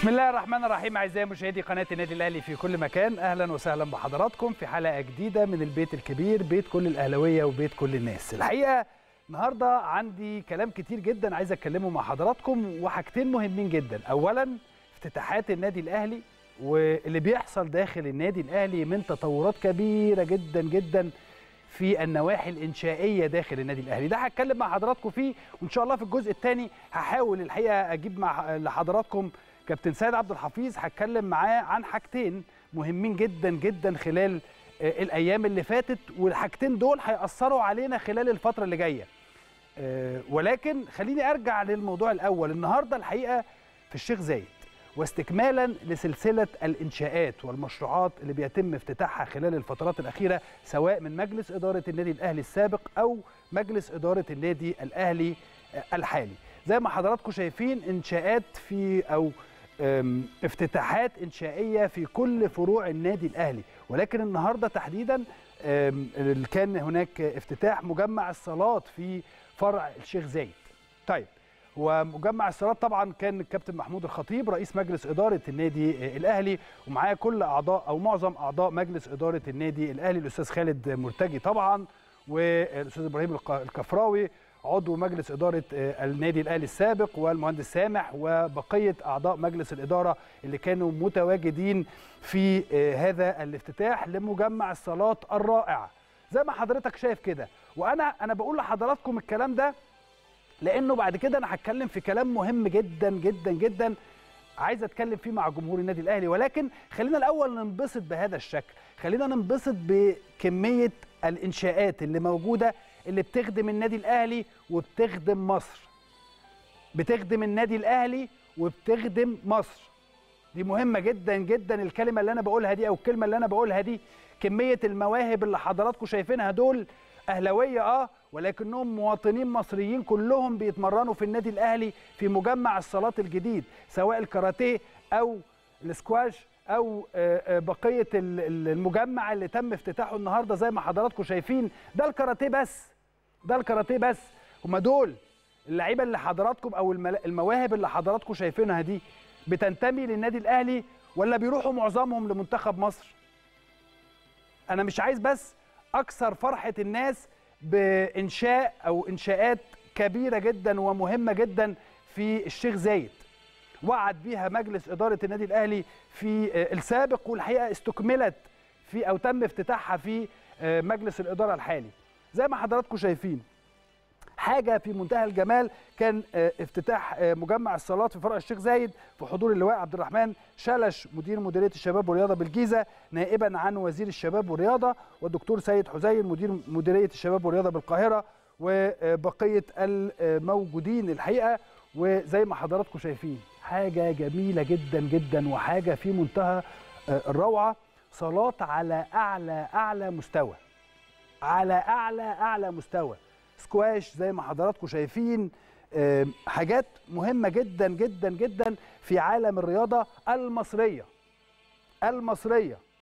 بسم الله الرحمن الرحيم اعزائي مشاهدي قناه النادي الاهلي في كل مكان اهلا وسهلا بحضراتكم في حلقه جديده من البيت الكبير بيت كل الاهلاويه وبيت كل الناس الحقيقه النهارده عندي كلام كتير جدا عايز اتكلمه مع حضراتكم وحاجتين مهمين جدا اولا افتتاحات النادي الاهلي واللي بيحصل داخل النادي الاهلي من تطورات كبيره جدا جدا في النواحي الانشائيه داخل النادي الاهلي ده هتكلم مع حضراتكم فيه وان شاء الله في الجزء الثاني هحاول الحقيقه اجيب مع لحضراتكم كابتن سيد عبد الحفيظ هتكلم معاه عن حاجتين مهمين جدا جدا خلال الايام اللي فاتت والحاجتين دول هياثروا علينا خلال الفتره اللي جايه ولكن خليني ارجع للموضوع الاول النهارده الحقيقه في الشيخ زايد واستكمالا لسلسله الانشاءات والمشروعات اللي بيتم افتتاحها خلال الفترات الاخيره سواء من مجلس اداره النادي الاهلي السابق او مجلس اداره النادي الاهلي الحالي زي ما حضراتكم شايفين انشاءات في او افتتاحات انشائيه في كل فروع النادي الاهلي ولكن النهارده تحديدا كان هناك افتتاح مجمع الصالات في فرع الشيخ زايد طيب ومجمع الصالات طبعا كان الكابتن محمود الخطيب رئيس مجلس اداره النادي الاهلي ومعاه كل اعضاء او معظم اعضاء مجلس اداره النادي الاهلي الاستاذ خالد مرتجي طبعا والاستاذ ابراهيم الكفراوي عضو مجلس اداره النادي الاهلي السابق والمهندس سامح وبقيه اعضاء مجلس الاداره اللي كانوا متواجدين في هذا الافتتاح لمجمع الصالات الرائع زي ما حضرتك شايف كده وانا انا بقول لحضراتكم الكلام ده لانه بعد كده انا هتكلم في كلام مهم جدا جدا جدا عايز اتكلم فيه مع جمهور النادي الاهلي ولكن خلينا الاول ننبسط بهذا الشكل خلينا ننبسط بكميه الانشاءات اللي موجوده اللي بتخدم النادي الاهلي وبتخدم مصر بتخدم النادي الاهلي وبتخدم مصر دي مهمه جدا جدا الكلمه اللي انا بقولها دي او الكلمه اللي انا بقولها دي كميه المواهب اللي حضراتكم شايفينها دول اهلاويه اه ولكنهم مواطنين مصريين كلهم بيتمرنوا في النادي الاهلي في مجمع الصالات الجديد سواء الكاراتيه او السكواش او بقيه المجمع اللي تم افتتاحه النهارده زي ما حضراتكم شايفين ده الكاراتيه بس ده الكاراتيه بس هما دول اللعيبه اللي حضراتكم او المواهب اللي حضراتكم شايفينها دي بتنتمي للنادي الاهلي ولا بيروحوا معظمهم لمنتخب مصر انا مش عايز بس اكثر فرحه الناس بانشاء او انشاءات كبيره جدا ومهمه جدا في الشيخ زايد وعد بيها مجلس اداره النادي الاهلي في السابق والحقيقه استكملت في او تم افتتاحها في مجلس الاداره الحالي زي ما حضراتكم شايفين حاجه في منتهى الجمال كان افتتاح مجمع الصالات في فرع الشيخ زايد في حضور اللواء عبد الرحمن شلش مدير مديريه الشباب والرياضه بالجيزه نائبا عن وزير الشباب والرياضه والدكتور سيد حزين مدير مديريه الشباب والرياضه بالقاهره وبقيه الموجودين الحقيقه وزي ما حضراتكم شايفين حاجه جميله جدا جدا وحاجه في منتهى الروعه صالات على اعلى اعلى مستوى على اعلى اعلى مستوى سكواش زي ما حضراتكم شايفين حاجات مهمه جدا جدا جدا في عالم الرياضه المصريه المصريه